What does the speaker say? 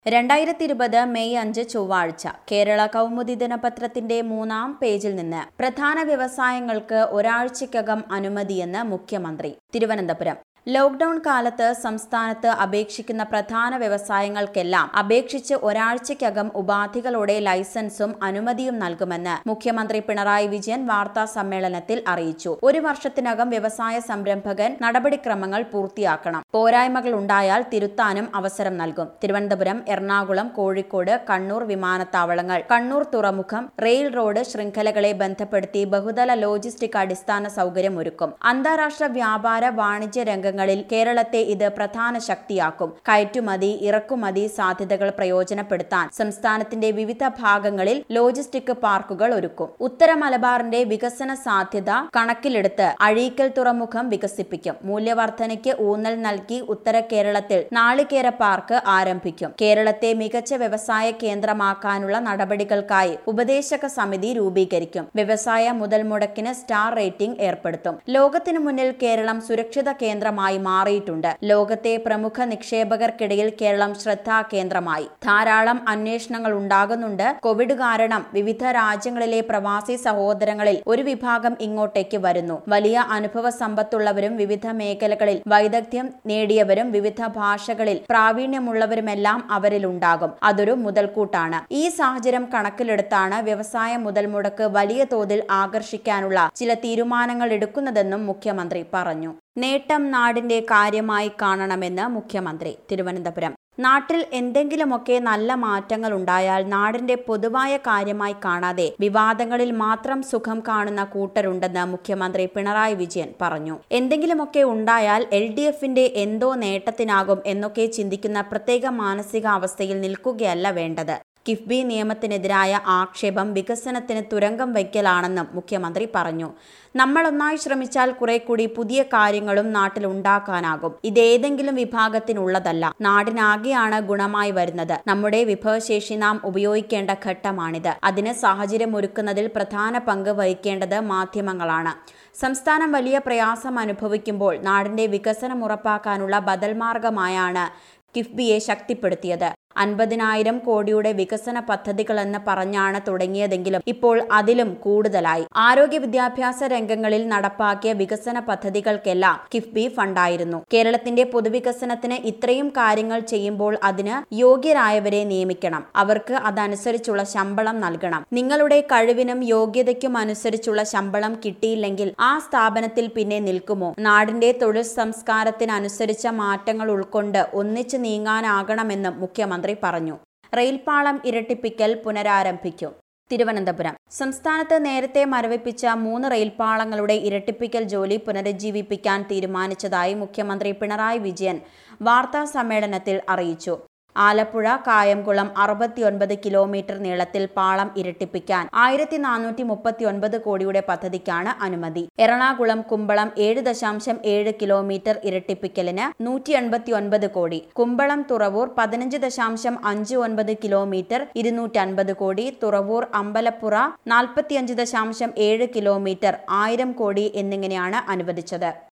രണ്ടായിരത്തി ഇരുപത് മെയ് അഞ്ച് ചൊവ്വാഴ്ച കേരള കൗമുദി ദിനപത്രത്തിന്റെ മൂന്നാം പേജിൽ നിന്ന് പ്രധാന വ്യവസായങ്ങൾക്ക് ഒരാഴ്ചയ്ക്കകം അനുമതിയെന്ന് മുഖ്യമന്ത്രി തിരുവനന്തപുരം ലോക്ഡൌൺ കാലത്ത് സംസ്ഥാനത്ത് അപേക്ഷിക്കുന്ന പ്രധാന വ്യവസായങ്ങൾക്കെല്ലാം അപേക്ഷിച്ച് ഒരാഴ്ചയ്ക്കകം ഉപാധികളോടെ ലൈസൻസും അനുമതിയും നൽകുമെന്ന് മുഖ്യമന്ത്രി പിണറായി വിജയൻ വാർത്താ സമ്മേളനത്തിൽ അറിയിച്ചു ഒരു വർഷത്തിനകം വ്യവസായ സംരംഭകൻ നടപടിക്രമങ്ങൾ പൂർത്തിയാക്കണം പോരായ്മകൾ ഉണ്ടായാൽ തിരുത്താനും അവസരം നൽകും തിരുവനന്തപുരം എറണാകുളം കോഴിക്കോട് കണ്ണൂർ വിമാനത്താവളങ്ങൾ കണ്ണൂർ തുറമുഖം റെയിൽ റോഡ് ശൃംഖലകളെ ബന്ധപ്പെടുത്തി ബഹുതല ലോജിസ്റ്റിക് അടിസ്ഥാന സൗകര്യം ഒരുക്കും അന്താരാഷ്ട്ര വ്യാപാര വാണിജ്യ രംഗങ്ങളിൽ കേരളത്തെ ഇത് പ്രധാന ശക്തിയാക്കും കയറ്റുമതി ഇറക്കുമതി സാധ്യതകൾ പ്രയോജനപ്പെടുത്താൻ സംസ്ഥാനത്തിന്റെ വിവിധ ഭാഗങ്ങളിൽ ലോജിസ്റ്റിക് പാർക്കുകൾ ഒരുക്കും ഉത്തര മലബാറിന്റെ വികസന സാധ്യത കണക്കിലെടുത്ത് അഴീക്കൽ തുറമുഖം വികസിപ്പിക്കും മൂല്യവർദ്ധനയ്ക്ക് ഊന്നൽ നൽകി ഉത്തര കേരളത്തിൽ നാളികേര പാർക്ക് ആരംഭിക്കും കേരളത്തെ മികച്ച വ്യവസായ കേന്ദ്രമാക്കാനുള്ള നടപടികൾക്കായി ഉപദേശക സമിതി രൂപീകരിക്കും വ്യവസായ മുതൽ മുടക്കിന് സ്റ്റാർ റേറ്റിംഗ് ഏർപ്പെടുത്തും ലോകത്തിനു മുന്നിൽ കേരളം സുരക്ഷിത കേന്ദ്രമായി മാറിയിട്ടുണ്ട് ലോകത്തെ പ്രമുഖ നിക്ഷേപകർക്കിടയിൽ കേരളം ശ്രദ്ധാ കേന്ദ്രമായി ധാരാളം അന്വേഷണങ്ങൾ ഉണ്ടാകുന്നുണ്ട് കോവിഡ് കാരണം വിവിധ രാജ്യങ്ങളിലെ പ്രവാസി സഹോദരങ്ങളിൽ ഒരു വിഭാഗം ഇങ്ങോട്ടേക്ക് വരുന്നു വലിയ അനുഭവ സമ്പത്തുള്ളവരും വിവിധ മേഖലകളിൽ വൈദഗ്ധ്യം നേടിയവരും വിവിധ ഭാഷകളിൽ പ്രാവീണ്യമുള്ളവരുമെല്ലാം അവരിലുണ്ടാകും അതൊരു മുതൽക്കൂട്ടാണ് ഈ സാഹചര്യം കണക്കിലെടുത്താണ് വ്യവസായ മുതൽ മുടക്ക് വലിയ തോതിൽ ആകർഷിക്കാനുള്ള ചില തീരുമാനങ്ങൾ എടുക്കുന്നതെന്നും മുഖ്യമന്ത്രി പറഞ്ഞു നേട്ടം നാടിന്റെ കാര്യമായി കാണണമെന്ന് മുഖ്യമന്ത്രി തിരുവനന്തപുരം നാട്ടിൽ എന്തെങ്കിലുമൊക്കെ നല്ല മാറ്റങ്ങൾ ഉണ്ടായാൽ നാടിന്റെ പൊതുവായ കാര്യമായി കാണാതെ വിവാദങ്ങളിൽ മാത്രം സുഖം കാണുന്ന കൂട്ടരുണ്ടെന്ന് മുഖ്യമന്ത്രി പിണറായി വിജയൻ പറഞ്ഞു എന്തെങ്കിലുമൊക്കെ ഉണ്ടായാൽ എൽ ഡി എഫിന്റെ എന്തോ നേട്ടത്തിനാകും എന്നൊക്കെ ചിന്തിക്കുന്ന പ്രത്യേക മാനസികാവസ്ഥയിൽ നിൽക്കുകയല്ല വേണ്ടത് കിഫ്ബി നിയമത്തിനെതിരായ ആക്ഷേപം വികസനത്തിന് തുരങ്കം വയ്ക്കലാണെന്നും മുഖ്യമന്ത്രി പറഞ്ഞു നമ്മളൊന്നായി ശ്രമിച്ചാൽ കുറെ കൂടി പുതിയ കാര്യങ്ങളും നാട്ടിൽ ഉണ്ടാക്കാനാകും ഇതേതെങ്കിലും വിഭാഗത്തിനുള്ളതല്ല നാടിനാകെയാണ് ഗുണമായി വരുന്നത് നമ്മുടെ വിഭവശേഷി നാം ഉപയോഗിക്കേണ്ട ഘട്ടമാണിത് അതിന് സാഹചര്യം ഒരുക്കുന്നതിൽ പ്രധാന പങ്ക് വഹിക്കേണ്ടത് മാധ്യമങ്ങളാണ് സംസ്ഥാനം വലിയ പ്രയാസം അനുഭവിക്കുമ്പോൾ നാടിന്റെ വികസനം ഉറപ്പാക്കാനുള്ള ബദൽ മാർഗമായാണ് കിഫ്ബിയെ ശക്തിപ്പെടുത്തിയത് അൻപതിനായിരം കോടിയുടെ വികസന പദ്ധതികളെന്ന് പറഞ്ഞാണ് തുടങ്ങിയതെങ്കിലും ഇപ്പോൾ അതിലും കൂടുതലായി ആരോഗ്യ വിദ്യാഭ്യാസ രംഗങ്ങളിൽ നടപ്പാക്കിയ വികസന പദ്ധതികൾക്കെല്ലാം കിഫ്ബി ഫണ്ടായിരുന്നു കേരളത്തിന്റെ പൊതുവികസനത്തിന് ഇത്രയും കാര്യങ്ങൾ ചെയ്യുമ്പോൾ അതിന് യോഗ്യരായവരെ നിയമിക്കണം അവർക്ക് അതനുസരിച്ചുള്ള ശമ്പളം നൽകണം നിങ്ങളുടെ കഴിവിനും യോഗ്യതയ്ക്കും അനുസരിച്ചുള്ള ശമ്പളം കിട്ടിയില്ലെങ്കിൽ ആ സ്ഥാപനത്തിൽ പിന്നെ നിൽക്കുമോ നാടിന്റെ തൊഴിൽ സംസ്കാരത്തിനനുസരിച്ച മാറ്റങ്ങൾ ഉൾക്കൊണ്ട് ഒന്നിച്ചു നീങ്ങാനാകണമെന്നും മുഖ്യമന്ത്രി പറഞ്ഞു റെയിൽപാളം ഇരട്ടിപ്പിക്കൽ പുനരാരംഭിക്കും തിരുവനന്തപുരം സംസ്ഥാനത്ത് നേരത്തെ മരവിപ്പിച്ച മൂന്ന് റെയിൽപാളങ്ങളുടെ ഇരട്ടിപ്പിക്കൽ ജോലി പുനരുജ്ജീവിപ്പിക്കാൻ തീരുമാനിച്ചതായി മുഖ്യമന്ത്രി പിണറായി വിജയൻ വാർത്താ സമ്മേളനത്തിൽ അറിയിച്ചു ആലപ്പുഴ കായംകുളം അറുപത്തിയൊൻപത് കിലോമീറ്റർ നീളത്തിൽ പാളം ഇരട്ടിപ്പിക്കാൻ ആയിരത്തി നാനൂറ്റി മുപ്പത്തി ഒൻപത് കോടിയുടെ പദ്ധതിക്കാണ് അനുമതി എറണാകുളം കുമ്പളം ഏഴ് ദശാംശം ഏഴ് കിലോമീറ്റർ ഇരട്ടിപ്പിക്കലിന് നൂറ്റി എൺപത്തി ഒൻപത് കോടി കുമ്പളം തുറവൂർ പതിനഞ്ച് ദശാംശം അഞ്ച് ഒൻപത് കിലോമീറ്റർ ഇരുന്നൂറ്റി അൻപത് കോടി തുറവൂർ അമ്പലപ്പുറ നാൽപ്പത്തിയഞ്ച് ദശാംശം ഏഴ് കിലോമീറ്റർ ആയിരം കോടി എന്നിങ്ങനെയാണ് അനുവദിച്ചത്